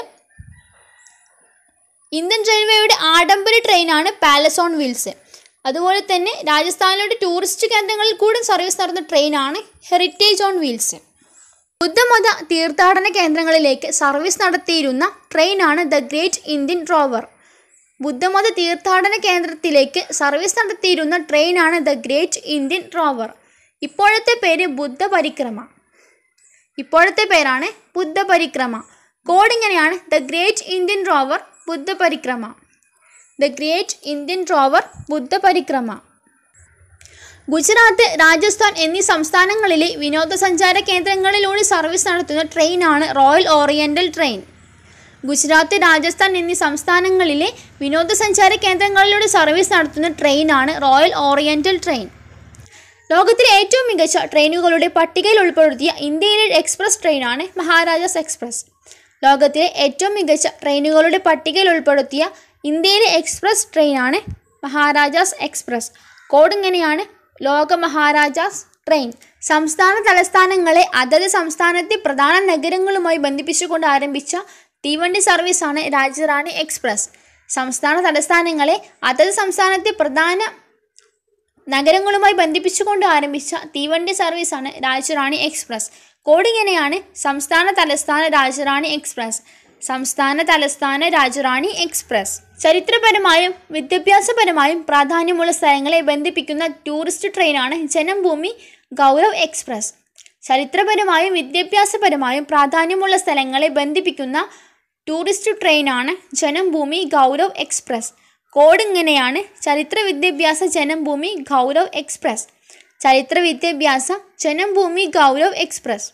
Speaker 1: ഇന്ത്യൻ റെയിൽവേയുടെ ആഡംബര ട്രെയിനാണ് പാലസ് ഓൺ വീൽസ് അതുപോലെ തന്നെ രാജസ്ഥാനിലെ ടൂറിസ്റ്റ് കേന്ദ്രങ്ങളിൽ കൂടി സർവീസ് നടത്തുന്ന ട്രെയിനാണ് ഹെറിറ്റേജ് ഓൺ വീൽസ് ബുദ്ധമത തീർത്ഥാടന കേന്ദ്രങ്ങളിലേക്ക് സർവീസ് നടത്തിയിരുന്ന ട്രെയിനാണ് ദ ഗ്രേറ്റ് ഇന്ത്യൻ റോവർ ബുദ്ധമത തീർത്ഥാടന കേന്ദ്രത്തിലേക്ക് സർവീസ് നടത്തിയിരുന്ന ട്രെയിനാണ് ദ ഗ്രേറ്റ് ഇന്ത്യൻ റോവർ ഇപ്പോഴത്തെ പേര് ബുദ്ധ പരിക്രമ ഇപ്പോഴത്തെ പേരാണ് ബുദ്ധ പരിക്രമ കോഡ് ഇങ്ങനെയാണ് the great Indian rover Buddha Parikrama the great Indian rover Buddha Parikrama Gujarat Rajasthan എന്നീ സംസ്ഥാനങ്ങളിലെ വിനോദസഞ്ചാര കേന്ദ്രങ്ങളിലൂടെ സർവീസ് നടത്തുന്ന ട്രെയിനാണ് royal oriental train Gujarat Rajasthan എന്നീ സംസ്ഥാനങ്ങളിലെ വിനോദസഞ്ചാര കേന്ദ്രങ്ങളിലൂടെ സർവീസ് നടത്തുന്ന ട്രെയിനാണ് റോയൽ ഓറിയൻ്റൽ ട്രെയിൻ ലോകത്തിലെ ഏറ്റവും മികച്ച ട്രെയിനുകളുടെ പട്ടികയിൽ ഉൾപ്പെടുത്തിയ ഇന്ത്യയിലെ എക്സ്പ്രസ് ട്രെയിനാണ് മഹാരാജാസ് എക്സ്പ്രസ് ലോകത്തിലെ ഏറ്റവും മികച്ച ട്രെയിനുകളുടെ പട്ടികയിൽ ഉൾപ്പെടുത്തിയ ഇന്ത്യയിലെ എക്സ്പ്രസ് ട്രെയിനാണ് മഹാരാജാസ് എക്സ്പ്രസ് കോഡ് ഇങ്ങനെയാണ് ലോക മഹാരാജാസ് ട്രെയിൻ സംസ്ഥാന തലസ്ഥാനങ്ങളെ അതത് സംസ്ഥാനത്തെ പ്രധാന നഗരങ്ങളുമായി ബന്ധിപ്പിച്ചുകൊണ്ട് ആരംഭിച്ച തീവണ്ടി സർവീസാണ് രാജറാണി എക്സ്പ്രസ് സംസ്ഥാന തലസ്ഥാനങ്ങളെ അതത് സംസ്ഥാനത്തെ പ്രധാന നഗരങ്ങളുമായി ബന്ധിപ്പിച്ചുകൊണ്ട് ആരംഭിച്ച തീവണ്ടി സർവീസാണ് രാജറാണി എക്സ്പ്രസ് കോഡ് ഇങ്ങനെയാണ് സംസ്ഥാന തലസ്ഥാന രാജറാണി എക്സ്പ്രസ് സംസ്ഥാന തലസ്ഥാന രാജറാണി എക്സ്പ്രസ് ചരിത്രപരമായും വിദ്യാഭ്യാസപരമായും പ്രാധാന്യമുള്ള സ്ഥലങ്ങളെ ബന്ധിപ്പിക്കുന്ന ടൂറിസ്റ്റ് ട്രെയിനാണ് ജനംഭൂമി ഗൗരവ് എക്സ്പ്രസ് ചരിത്രപരമായും വിദ്യാഭ്യാസപരമായും പ്രാധാന്യമുള്ള സ്ഥലങ്ങളെ ബന്ധിപ്പിക്കുന്ന ടൂറിസ്റ്റ് ട്രെയിനാണ് ജനംഭൂമി ഗൗരവ് എക്സ്പ്രസ് കോഡ് ഇങ്ങനെയാണ് ചരിത്ര വിദ്യാഭ്യാസ ജനംഭൂമി ഗൗരവ് എക്സ്പ്രസ് ചരിത്ര വിദ്യാഭ്യാസ ജനംഭൂമി ഗൗരവ് എക്സ്പ്രസ്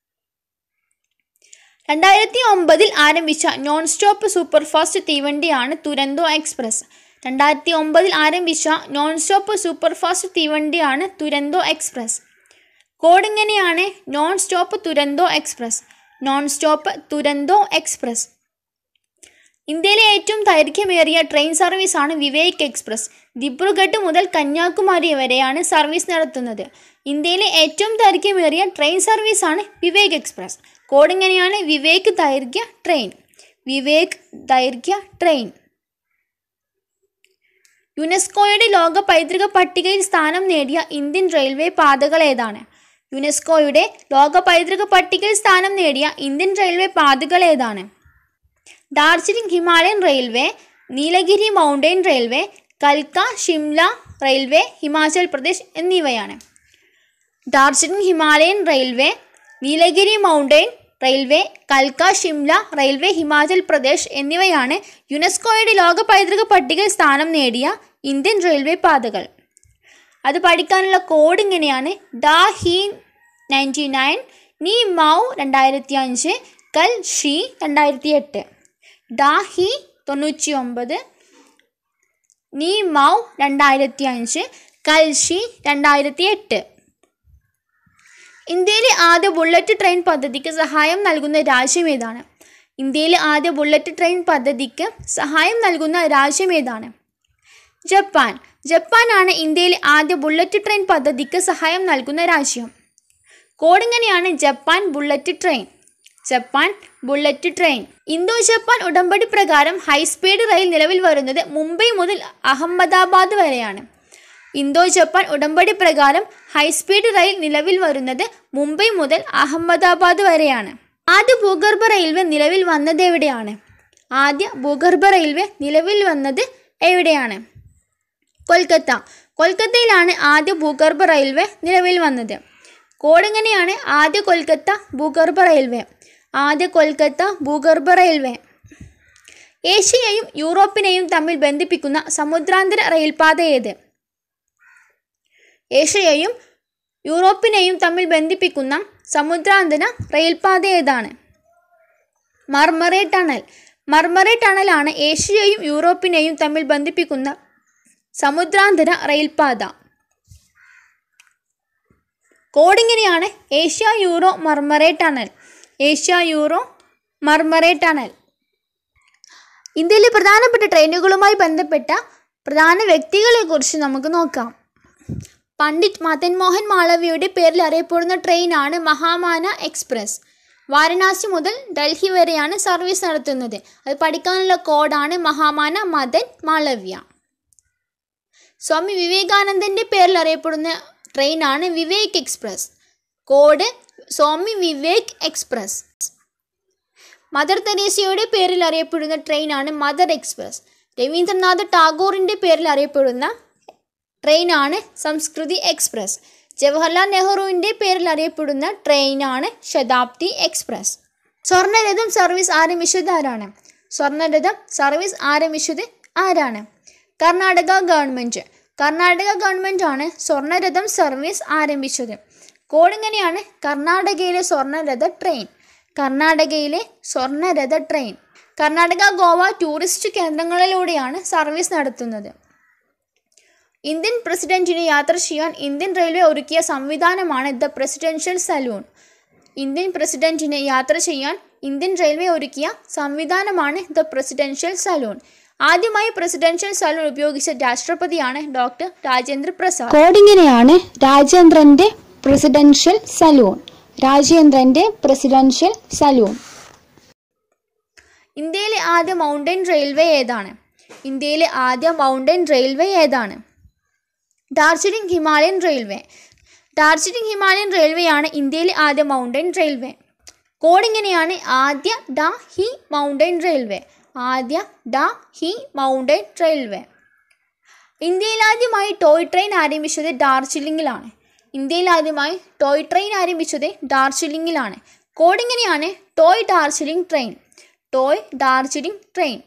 Speaker 1: രണ്ടായിരത്തി ഒമ്പതിൽ ആരംഭിച്ച നോൺ സ്റ്റോപ്പ് സൂപ്പർഫാസ്റ്റ് തീവണ്ടിയാണ് തുരന്തോ എക്സ്പ്രസ് രണ്ടായിരത്തി ഒമ്പതിൽ ആരംഭിച്ച നോൺ സ്റ്റോപ്പ് സൂപ്പർഫാസ്റ്റ് തീവണ്ടിയാണ് തുരന്തോ എക്സ്പ്രസ് കോഡ് ഇങ്ങനെയാണ് non stop Duronto express non stop Duronto express ഇന്ത്യയിലെ ഏറ്റവും ദൈർഘ്യമേറിയ ട്രെയിൻ സർവീസാണ് വിവേക് എക്സ്പ്രസ് ദിബ്രുഗഡ് മുതൽ കന്യാകുമാരി വരെയാണ് സർവീസ് നടത്തുന്നത് ഇന്ത്യയിലെ ഏറ്റവും ദൈർഘ്യമേറിയ ട്രെയിൻ സർവീസാണ് വിവേക് എക്സ്പ്രസ് കോഡ് ഇങ്ങനെയാണ് വിവേക് ദൈർഘ്യ ട്രെയിൻ വിവേക് ദൈർഘ്യ ട്രെയിൻ യുനെസ്കോയുടെ ലോക പൈതൃക പട്ടികയിൽ സ്ഥാനം നേടിയ ഇന്ത്യൻ റെയിൽവേ പാതകൾ ഏതാണ് യുനെസ്കോയുടെ ലോക പൈതൃക പട്ടികയിൽ സ്ഥാനം നേടിയ ഇന്ത്യൻ റെയിൽവേ പാതകൾ ഏതാണ് Darjeeling Himalayan railway Nilgiri mountain railway കൽക്ക ഷിംല റെയിൽവേ ഹിമാചൽ പ്രദേശ് എന്നിവയാണ് Darjeeling Himalayan railway Nilgiri mountain railway കൽക്ക ഷിംല റെയിൽവേ ഹിമാചൽ പ്രദേശ് എന്നിവയാണ് യുനെസ്കോയുടെ ലോക പൈതൃക പട്ടികയിൽ സ്ഥാനം നേടിയ ഇന്ത്യൻ റെയിൽവേ പാതകൾ അത് പഠിക്കാനുള്ള കോഡ് ഇങ്ങനെയാണ് ഡാ ഹി നയൻറ്റി നയൻ നീ മൗ രണ്ടായിരത്തി അഞ്ച് കൽ ഷി രണ്ടായിരത്തി എട്ട് ഡാ ഹി തൊണ്ണൂറ്റി ഒമ്പത് നീ മൗ രണ്ടായിരത്തി അഞ്ച് കൽ ഷി രണ്ടായിരത്തി എട്ട് ഇന്ത്യയിലെ ആദ്യ ബുള്ളറ്റ് ട്രെയിൻ പദ്ധതിക്ക് സഹായം നൽകുന്ന രാജ്യം ഏതാണ് ഇന്ത്യയിലെ ആദ്യ ബുള്ളറ്റ് ട്രെയിൻ പദ്ധതിക്ക് സഹായം നൽകുന്ന രാജ്യം ഏതാണ് ജപ്പാൻ ജപ്പാനാണ് ഇന്ത്യയിലെ ആദ്യ ബുള്ളറ്റ് ട്രെയിൻ പദ്ധതിക്ക് സഹായം നൽകുന്ന രാജ്യം കോഡ് ഇങ്ങനെയാണ് Japan bullet train Japan bullet train Indo Japan ഉടമ്പടി പ്രകാരം ഹൈസ്പീഡ് റെയിൽ നിലവിൽ വരുന്നത് മുംബൈ മുതൽ അഹമ്മദാബാദ് വരെയാണ് ഇന്തോ ജപ്പാൻ ഉടമ്പടി പ്രകാരം ഹൈസ്പീഡ് റെയിൽ നിലവിൽ വരുന്നത് മുംബൈ മുതൽ അഹമ്മദാബാദ് വരെയാണ് ആദ്യ ഭൂഗർഭ റെയിൽവേ നിലവിൽ വന്നത് എവിടെയാണ് ആദ്യ ഭൂഗർഭ റെയിൽവേ നിലവിൽ വന്നത് എവിടെയാണ് കൊൽക്കത്ത കൊൽക്കത്തയിലാണ് ആദ്യ ഭൂഗർഭ റെയിൽവേ നിലവിൽ വന്നത് കോഡ് ഇങ്ങനെയാണ് ആദ്യ കൊൽക്കത്ത ഭൂഗർഭ റെയിൽവേ ആദ്യ കൊൽക്കത്ത ഭൂഗർഭ റെയിൽവേ ഏഷ്യയെയും യൂറോപ്പിനെയും തമ്മിൽ ബന്ധിപ്പിക്കുന്ന സമുദ്രാന്തര റെയിൽപാത ഏത് ഏഷ്യയെയും യൂറോപ്പിനെയും തമ്മിൽ ബന്ധിപ്പിക്കുന്ന സമുദ്രാന്തര റെയിൽപാത ഏതാണ് മർമറേ ടണൽ മർമറേ ടണലാണ് ഏഷ്യയെയും യൂറോപ്പിനെയും തമ്മിൽ ബന്ധിപ്പിക്കുന്ന സമുദ്രാന്തര റെയിൽപാത കോഡിങ്ങനെയാണ് Asia Euro Marmaray tunnel Asia Euro Marmaray tunnel ഇന്ത്യയിലെ പ്രധാനപ്പെട്ട ട്രെയിനുകളുമായി ബന്ധപ്പെട്ട പ്രധാന വ്യക്തികളെക്കുറിച്ച് നമുക്ക് നോക്കാം പണ്ഡിറ്റ് മദൻ മോഹൻ മാളവ്യയുടെ പേരിൽ അറിയപ്പെടുന്ന ട്രെയിനാണ് മഹാമാന എക്സ്പ്രസ് വാരണാസി മുതൽ ഡൽഹി വരെയാണ് സർവീസ് നടത്തുന്നത് അത് പഠിക്കാനുള്ള കോഡാണ് മഹാമാന മദൻ മാളവ്യ സ്വാമി വിവേകാനന്ദൻ്റെ പേരിൽ അറിയപ്പെടുന്ന ട്രെയിനാണ് Vivek express code Swami Vivek express Mother തെരേസയുടെ പേരിൽ അറിയപ്പെടുന്ന ട്രെയിനാണ് മദർ എക്സ്പ്രസ് രവീന്ദ്രനാഥ് ടാഗോറിൻ്റെ പേരിൽ അറിയപ്പെടുന്ന ട്രെയിനാണ് സംസ്കൃതി എക്സ്പ്രസ് ജവഹർലാൽ നെഹ്റുവിൻ്റെ പേരിൽ അറിയപ്പെടുന്ന ട്രെയിനാണ് ശതാബ്ദി എക്സ്പ്രസ് സ്വർണ്ണരഥം സർവീസ് ആരംഭിച്ചത് ആരാണ് സ്വർണ്ണരഥം സർവീസ് ആരംഭിച്ചത് ആരാണ് കർണാടക ഗവൺമെൻറ് കർണാടക ഗവൺമെൻറ് ആണ് സ്വർണ്ണരഥം സർവീസ് ആരംഭിച്ചത് കോഡ് ഇങ്ങനെയാണ് കർണാടകയിലെ സ്വർണ്ണരഥ ട്രെയിൻ കർണാടകയിലെ സ്വർണ്ണരഥ ട്രെയിൻ കർണാടക ഗോവ ടൂറിസ്റ്റ് കേന്ദ്രങ്ങളിലൂടെയാണ് സർവീസ് നടത്തുന്നത് ഇന്ത്യൻ പ്രസിഡന്റിന് യാത്ര ചെയ്യാൻ ഇന്ത്യൻ റെയിൽവേ ഒരുക്കിയ സംവിധാനമാണ് ദ പ്രസിഡൻഷ്യൽ സലൂൺ ഇന്ത്യൻ പ്രസിഡന്റിന് യാത്ര ചെയ്യാൻ ഇന്ത്യൻ റെയിൽവേ ഒരുക്കിയ സംവിധാനമാണ് ദ പ്രസിഡൻഷ്യൽ സലൂൺ ആദ്യമായി പ്രസിഡൻഷ്യൽ സലൂൺ ഉപയോഗിച്ച രാഷ്ട്രപതിയാണ് ഡോക്ടർ രാജേന്ദ്ര പ്രസാദ്
Speaker 2: കോഡിങ്ങനെയാണ് രാജേന്ദ്രന്റെ പ്രസിഡൻഷ്യൽ സലൂൺ രാജേന്ദ്രന്റെ പ്രസിഡൻഷ്യൽ സലൂൺ
Speaker 1: ഇന്ത്യയിലെ ആദ്യ മൗണ്ടൻ റെയിൽവേ ഏതാണ് ഇന്ത്യയിലെ ആദ്യ മൗണ്ടൻ റെയിൽവേ ഏതാണ് Darjeeling Himalayan railway Darjeeling Himalayan റെയിൽവേയാണ് ഇന്ത്യയിലെ ആദ്യ മൗണ്ടൻ റെയിൽവേ കോഡ് ഇങ്ങനെയാണ് ആദ്യ ഡ ഹി മൗണ്ടൻ റെയിൽവേ ആദ്യ ഡ ഹി മൗണ്ടൻ റെയിൽവേ ഇന്ത്യയിൽ ആദ്യമായി ടോയ് ട്രെയിൻ ആരംഭിച്ചത് ഡാർജിലിംഗിലാണ് ഇന്ത്യയിൽ ആദ്യമായി ടോയ് ട്രെയിൻ ആരംഭിച്ചത് ഡാർജിലിംഗിലാണ് കോഡ് ഇങ്ങനെയാണ് toy Darjeeling train toy Darjeeling train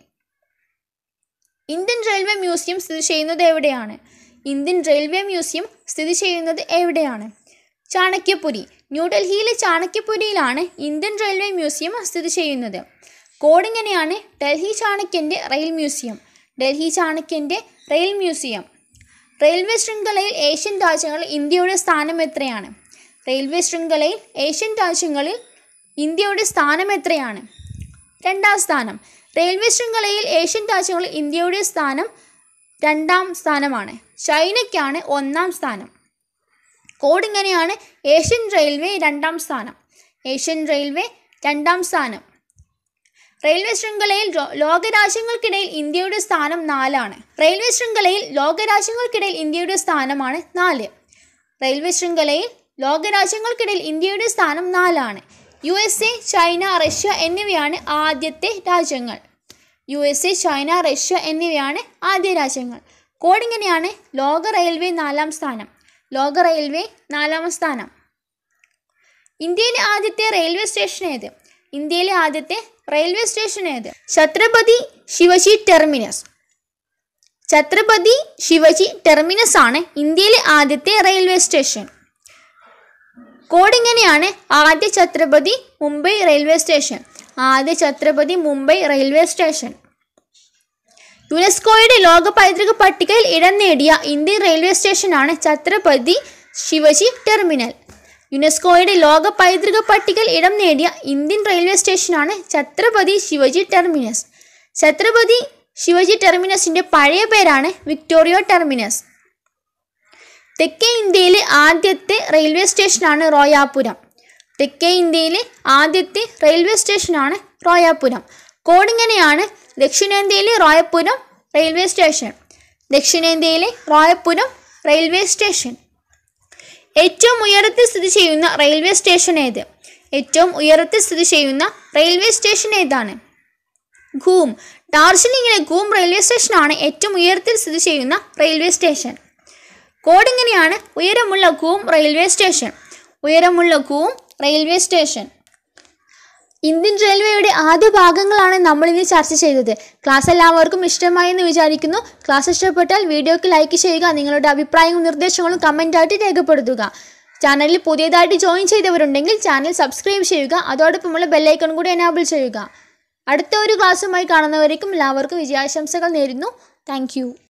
Speaker 1: Indian railway museum സ്ഥിതി ചെയ്യുന്നത് എവിടെയാണ് ഇന്ത്യൻ റെയിൽവേ മ്യൂസിയം സ്ഥിതി ചെയ്യുന്നത് എവിടെയാണ് ചാണക്യപുരി ന്യൂഡൽഹിയിലെ ചാണക്യപുരിയിലാണ് ഇന്ത്യൻ റെയിൽവേ മ്യൂസിയം സ്ഥിതി ചെയ്യുന്നത് കോഡ് ഇങ്ങനെയാണ് ഡൽഹി ചാണക്യൻ്റെ റെയിൽ മ്യൂസിയം ഡൽഹി ചാണക്യൻ്റെ റെയിൽ മ്യൂസിയം റെയിൽവേ ശൃംഖലയിൽ ഏഷ്യൻ രാജ്യങ്ങളിൽ ഇന്ത്യയുടെ സ്ഥാനം എത്രയാണ് റെയിൽവേ ശൃംഖലയിൽ ഏഷ്യൻ രാജ്യങ്ങളിൽ ഇന്ത്യയുടെ സ്ഥാനം എത്രയാണ് രണ്ടാം സ്ഥാനം റെയിൽവേ ശൃംഖലയിൽ ഏഷ്യൻ രാജ്യങ്ങളിൽ ഇന്ത്യയുടെ സ്ഥാനം രണ്ടാം സ്ഥാനമാണ് ചൈനയ്ക്കാണ് ഒന്നാം സ്ഥാനം കോഡ് ഇങ്ങനെയാണ് ഏഷ്യൻ റെയിൽവേ രണ്ടാം സ്ഥാനം ഏഷ്യൻ റെയിൽവേ രണ്ടാം സ്ഥാനം റെയിൽവേ ശൃംഖലയിൽ ലോ- ലോകരാജ്യങ്ങൾക്കിടയിൽ ഇന്ത്യയുടെ സ്ഥാനം നാലാണ് റെയിൽവേ ശൃംഖലയിൽ ലോകരാജ്യങ്ങൾക്കിടയിൽ ഇന്ത്യയുടെ സ്ഥാനമാണ് നാല് റെയിൽവേ ശൃംഖലയിൽ ലോകരാജ്യങ്ങൾക്കിടയിൽ ഇന്ത്യയുടെ സ്ഥാനം നാലാണ് U S A China Russia എന്നിവയാണ് ആദ്യത്തെ രാജ്യങ്ങൾ U S A China Russia എന്നിവയാണ് ആദ്യ രാജ്യങ്ങൾ കോഡ് ഇങ്ങനെയാണ് ലോക റെയിൽവേ നാലാം സ്ഥാനം ലോക റെയിൽവേ നാലാം സ്ഥാനം ഇന്ത്യയിലെ ആദ്യത്തെ റെയിൽവേ സ്റ്റേഷൻ ഏത് ഇന്ത്യയിലെ ആദ്യത്തെ റെയിൽവേ സ്റ്റേഷൻ ഏത് ഛത്രപതി ശിവജി ടെർമിനസ് ഛത്രപതി ശിവജി ടെർമിനസ് ആണ് ഇന്ത്യയിലെ ആദ്യത്തെ റെയിൽവേ സ്റ്റേഷൻ കോഡ് ഇങ്ങനെയാണ് ആദ്യ ഛത്രപതി മുംബൈ റെയിൽവേ സ്റ്റേഷൻ ആദ്യ ഛത്രപതി മുംബൈ റെയിൽവേ സ്റ്റേഷൻ യുനെസ്കോയുടെ ലോക പൈതൃക പട്ടികയിൽ ഇടം നേടിയ ഇന്ത്യൻ റെയിൽവേ സ്റ്റേഷനാണ് ഛത്രപതി ശിവജി ടെർമിനൽ യുനെസ്കോയുടെ ലോക പൈതൃക പട്ടികയിൽ ഇടം നേടിയ ഇന്ത്യൻ റെയിൽവേ സ്റ്റേഷനാണ് ഛത്രപതി ശിവജി ടെർമിനസ് ഛത്രപതി ശിവജി ടെർമിനസിന്റെ പഴയ പേരാണ് വിക്ടോറിയ ടെർമിനസ് തെക്കേ ഇന്ത്യയിലെ ആദ്യത്തെ റെയിൽവേ സ്റ്റേഷനാണ് റോയാപുരം തെക്കേ ഇന്ത്യയിലെ ആദ്യത്തെ റെയിൽവേ സ്റ്റേഷനാണ് റോയാപുരം കോഡ് ഇങ്ങനെയാണ് ദക്ഷിണേന്ത്യയിലെ റോയപുരം റെയിൽവേ സ്റ്റേഷൻ ദക്ഷിണേന്ത്യയിലെ റോയപുരം റെയിൽവേ സ്റ്റേഷൻ ഏറ്റവും ഉയരത്തിൽ സ്ഥിതി ചെയ്യുന്ന റെയിൽവേ സ്റ്റേഷൻ ഏത് ഏറ്റവും ഉയരത്തിൽ സ്ഥിതി ചെയ്യുന്ന റെയിൽവേ സ്റ്റേഷൻ ഏതാണ് ഘൂം ഡാർജിലിംഗിലെ ഘൂം റെയിൽവേ സ്റ്റേഷനാണ് ഏറ്റവും ഉയരത്തിൽ സ്ഥിതി ചെയ്യുന്ന റെയിൽവേ സ്റ്റേഷൻ കോഡ് ഇങ്ങനെയാണ് ഉയരമുള്ള ഘൂം റെയിൽവേ സ്റ്റേഷൻ ഉയരമുള്ള ഘൂം റെയിൽവേ സ്റ്റേഷൻ ഇന്ത്യൻ റെയിൽവേയുടെ ആദ്യ ഭാഗങ്ങളാണ് നമ്മൾ ഇന്ന് ചർച്ച ചെയ്തത് ക്ലാസ് എല്ലാവർക്കും ഇഷ്ടമായി എന്ന് വിചാരിക്കുന്നു ക്ലാസ് ഇഷ്ടപ്പെട്ടാൽ വീഡിയോക്ക് ലൈക്ക് ചെയ്യുക നിങ്ങളുടെ അഭിപ്രായങ്ങളും നിർദ്ദേശങ്ങളും കമൻ്റായിട്ട് രേഖപ്പെടുത്തുക ചാനലിൽ പുതിയതായിട്ട് ജോയിൻ ചെയ്തവരുണ്ടെങ്കിൽ ചാനൽ സബ്സ്ക്രൈബ് ചെയ്യുക അതോടൊപ്പമുള്ള ബെല്ലൈക്കൺ കൂടി എനാബിൾ ചെയ്യുക അടുത്ത ഒരു ക്ലാസ്സുമായി കാണുന്നവരേക്കും എല്ലാവർക്കും വിജയാശംസകൾ നേരുന്നു താങ്ക്